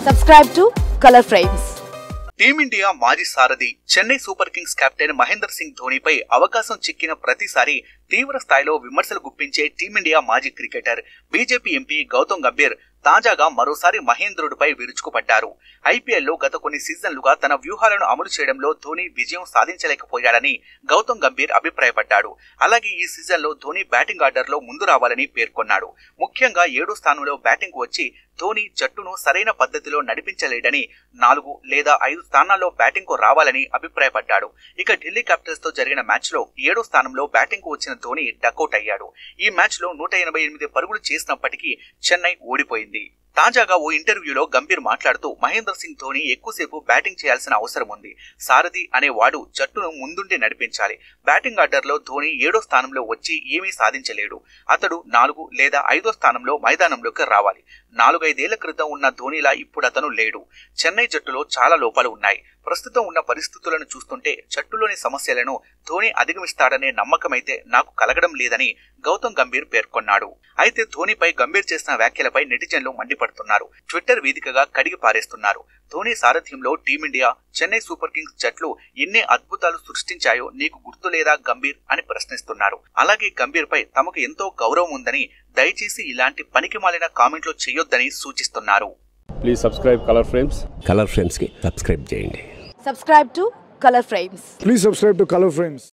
Subscribe to Color Frames. Team India మాజీ సారథి Chennai Super Kings captain Mahender Singh ధోనీపై అవకాశం చిక్కిన ప్రతిసారి తీవ్ర స్థాయిలో విమర్శలు గుప్పించే టీమిండియా మాజీ cricketer BJP MP Gautam Gambhir తాజాగా మరోసారి మహేంద్రుడిపై విరుచుకుపడ్డారు ఐపీఎల్లో గత కొన్ని సీజన్లుగా తన వ్యూహాలను అమలు చేయడంలో ధోని విజయం సాధించలేకపోయాడని గౌతమ్ గంభీర్ అభిప్రాయపడ్డాడు అలాగే ఈ సీజన్లో ధోని బ్యాటింగ్ ఆర్డర్లో ముందు రావాలని పేర్కొన్నాడు ముఖ్యంగా ఏడో స్థానంలో బ్యాటింగ్ వచ్చి ధోని జట్టును సరైన పద్ధతిలో నడిపించలేడని నాలుగు లేదా ఐదు స్థానాల్లో బ్యాటింగ్ కు రావాలని అభిప్రాయపడ్డాడు ఇక ఢిల్లీ క్యాపిటల్స్ తో జరిగిన మ్యాచ్ లో ఏడో స్థానంలో బ్యాటింగ్ కు వచ్చిన ధోని డకౌట్ అయ్యాడు ఈ మ్యాచ్ లో నూట ఎనభై ఎనిమిది పరుగులు చేసినప్పటికీ చెన్నై ఓడిపోయింది తాజాగా ఓ ఇంటర్వ్యూలో గంభీర్ మాట్లాడుతూ మహేందర్ సింగ్ ధోని ఎక్కువసేపు బ్యాటింగ్ చేయాల్సిన అవసరం ఉంది సారథి అనే వాడు జట్టును ముందుండి నడిపించాలి బ్యాటింగ్ ఆర్డర్లో ధోని ఏడో స్థానంలో వచ్చి ఏమీ సాధించలేడు అతడు నాలుగు లేదా ఐదో స్థానంలో మైదానంలోకి రావాలి నాలుగైదేళ్ల క్రితం ఉన్న ధోనిలా ఇప్పుడు అతను లేడు చెన్నై జట్టులో చాలా లోపాలు ఉన్నాయి ప్రస్తుతం ఉన్న పరిస్థితులను చూస్తుంటే జట్టులోని సమస్యలను ధోని అధిగమిస్తాడనే నమ్మకమైతే నాకు కలగడం లేదని గౌతమ్ గంభీర్ పేర్కొన్నాడు అయితే ధోనిపై గంభీర్ చేసిన వ్యాఖ్యలపై నెటిజన్లు మండిపడుతున్నారు ట్విట్టర్ వేదికగా కడిగి పారేస్తున్నారు ధోని సారథ్యంలో టీమిండియా చెన్నై సూపర్ కింగ్స్ జట్లు ఎన్ని అద్భుతాలు సృష్టించాయో నీకు గుర్తు లేదా గంభీర్ అని ప్రశ్నిస్తున్నారు అలాగే గంభీర్ పై తమకు ఎంతో గౌరవం ఉందని దయచేసి ఇలాంటి పనికి మాలిన కామెంట్లు చేయొద్దని సూచిస్తున్నారు please subscribe Color Frames Color ఫ్రేమ్స్కి సబ్స్క్రైబ్ చేయండి Subscribe to Color Frames. Please subscribe to Color Frames.